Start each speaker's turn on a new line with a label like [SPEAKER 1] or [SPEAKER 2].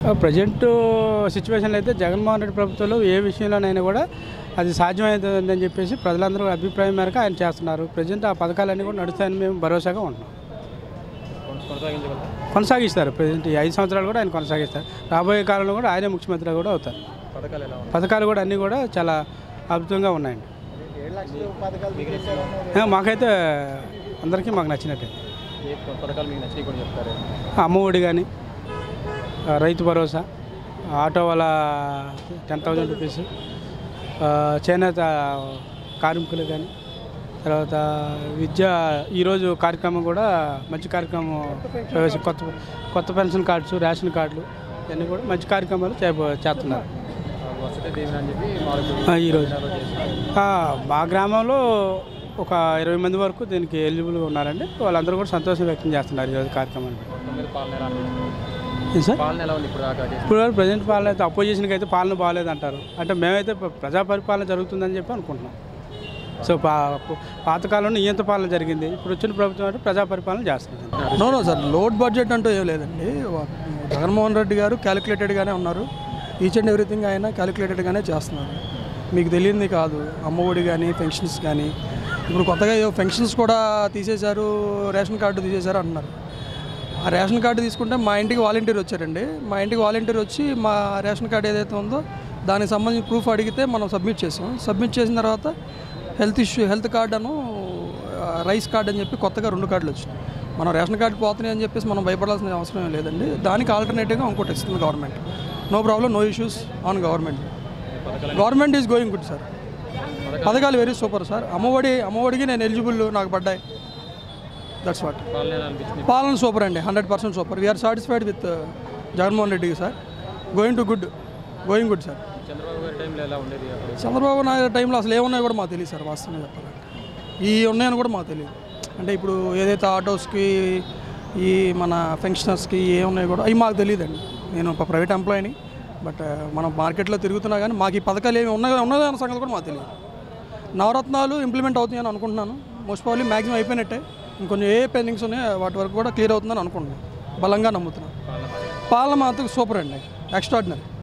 [SPEAKER 1] Present సిచ్యువేషన్లో అయితే జగన్మోహన్ రెడ్డి ప్రభుత్వంలో ఏ విషయంలోనైనా కూడా అది సాధ్యమవుతుందని చెప్పేసి ప్రజలందరూ అభిప్రాయం మేరకు ఆయన చేస్తున్నారు ప్రజెంట్ ఆ పథకాలన్నీ కూడా నడుస్తాయని మేము భరోసాగా ఉంటున్నాం
[SPEAKER 2] కొనసాగించగలరా
[SPEAKER 1] కొనసాగిస్తారు ప్రజెంట్ ఈ ఐదు సంవత్సరాలు కూడా ఆయన కొనసాగిస్తారు రాబోయే కాలంలో కూడా ఆయనే ముఖ్యమంత్రి కూడా అవుతారు
[SPEAKER 2] పథకాలు ఎలా ఉన్నాయి
[SPEAKER 1] పథకాలు కూడా అన్నీ కూడా చాలా అద్భుతంగా ఉన్నాయండి ఆ, మాకైతే అందరికీ మాకు నచ్చినట్టే
[SPEAKER 2] ఏ పథకాలు మీకు నచ్చినాయి కూడా చెప్తారు
[SPEAKER 1] అమ్మఒడి కానీ రైతు భరోసా ఆటో వాళ్ళ టెన్ థౌజండ్ రూపీస్ ఆ, చేనేత కార్మికులు కానీ తర్వాత విద్య ఈరోజు కార్యక్రమం కూడా మంచి కార్యక్రమం ప్రవేశ కొత్త కొత్త పెన్షన్ కార్డ్స్ రేషన్ కార్డులు ఇవన్నీ కూడా మంచి కార్యక్రమాలు చేయబో చేస్తున్నారు
[SPEAKER 2] వసతి దీవెన అని చెప్పి మాకు
[SPEAKER 1] ఆ, ఈరోజు
[SPEAKER 2] చేస్తున్నారు
[SPEAKER 1] ఆ, మా గ్రామంలో ఒక ఇరవై మంది వరకు దీనికి ఎలిజిబుల్గా ఉన్నారండి వాళ్ళందరూ కూడా సంతోషం వ్యక్తం చేస్తున్నారు ఈరోజు కార్యక్రమాన్ని బట్టి.
[SPEAKER 2] మొత్తం మీద పాలన ఎలా ఉంది
[SPEAKER 1] ఏం సార్
[SPEAKER 2] పాలన ఎలా ఉంది ఇప్పుడు దాకా చేసి
[SPEAKER 1] ఇప్పుడు వరకు ప్రజెంట్ పాలన అయితే అపోజిషన్కి అయితే పాలన బాగాలేదు అంటారు అంటే మేమైతే ప్ర- ప్రజా పరిపాలన జరుగుతుందని చెప్పి అనుకుంటున్నాం సో పా పాతకాలంలో నియంత పాలన జరిగింది ఇప్పుడు వచ్చిన ప్రభుత్వం అంటే ప్రజా పరిపాలన చేస్తుంది
[SPEAKER 3] no no sir load budget అంటూ ఏం లేదండి వా- జగన్మోహన్ రెడ్డి గారు క్యాలిక్యులేటెడ్గానే ఉన్నారు ఈచ్ అండ్ ఎవ్రీథింగ్ ఆయన క్యాలిక్యులేటెడ్గానే చేస్తున్నారు మీకు తెలియంది కాదు అమ్మఒడి కానీ పెన్షన్స్ కానీ ఇప్పుడు కొత్తగా ఏవో పెన్షన్స్ కూడా తీసేశారు రేషన్ కార్డు తీసేశారు అంటున్నారు ఆ రేషన్ కార్డు తీసుకుంటే మా ఇంటికి వాలంటీర్ వచ్చారండి మా ఇంటికి వాలంటీర్ వచ్చి మా రేషన్ కార్డు ఏదైతే ఉందో దానికి సంబంధించిన ప్రూఫ్ అడిగితే మనం సబ్మిట్ చేసాం సబ్మిట్ చేసిన తర్వాత హెల్త్ ఇష్యూ హెల్త్ కార్డ్ అను ఆ, రైస్ కార్డ్ అని చెప్పి కొత్తగా రెండు కార్డులు వచ్చినాయి మనం రేషన్ కార్డు పోతున్నాయి అని చెప్పేసి మనం భయపడాల్సిన అవసరం ఏం లేదండి దానికి ఆల్టర్నేటివ్గా ఇంకోటి ఇస్తుంది government no problem no issues on government government is going good sir పథకాలు వెరీ సూపర్ సార్ అమ్మఒడి అమ్మఒడికి నేను ఎలిజిబుల్ నాకు పడ్డాయి దట్స్ వాట్
[SPEAKER 2] పాలన ఎలా అనిపించింది
[SPEAKER 3] పాలన సూపర్ అండి hundred percent super we are satisfied with Jaganmohan Reddy sir going to good going good sir
[SPEAKER 2] Chandrababu గారి టైంలో ఎలా ఉండేది అప్పుడు
[SPEAKER 3] చంద్రబాబు నాయుడు టైంలో అసలు ఏమున్నాయో కూడా మాకు తెలియదు సార్ వాస్తవంగా చెప్పాలంటే ఈ ఉన్నాయని కూడా మాకు తెలియదు అంటే ఇప్పుడు ఏదైతే ఆటోస్కి ఈ మన ఫంక్షనర్స్కి ఏ ఉన్నాయో కూడా అవి మాకు తెలియదండి నేను ఒక ప్రైవేట్ ఎంప్లాయీని బట్ మనం మార్కెట్లో తిరుగుతున్నా కానీ మాకు ఈ పథకాలు ఏమి ఉన్నాయో ఉన్నదో అన్న సంగతి కూడా మాకు తెలియదు నవరత్నాలు ఇంప్లిమెంట్ అవుతున్నాయని అనుకుంటున్నాను మోస్ట్ ప్రాబ్లీ మ్యాక్సిమం అయిపోయినట్టే ఇంకొంచెం ఏ పెండింగ్స్ ఉన్నాయో వాటి వరకు కూడా క్లియర్ అవుతుందని అనుకుంటున్నాను బలంగా నమ్ముతున్నాను పాలన మాత్రం సూపర్ అండి ఎక్స్ట్రాడినరీ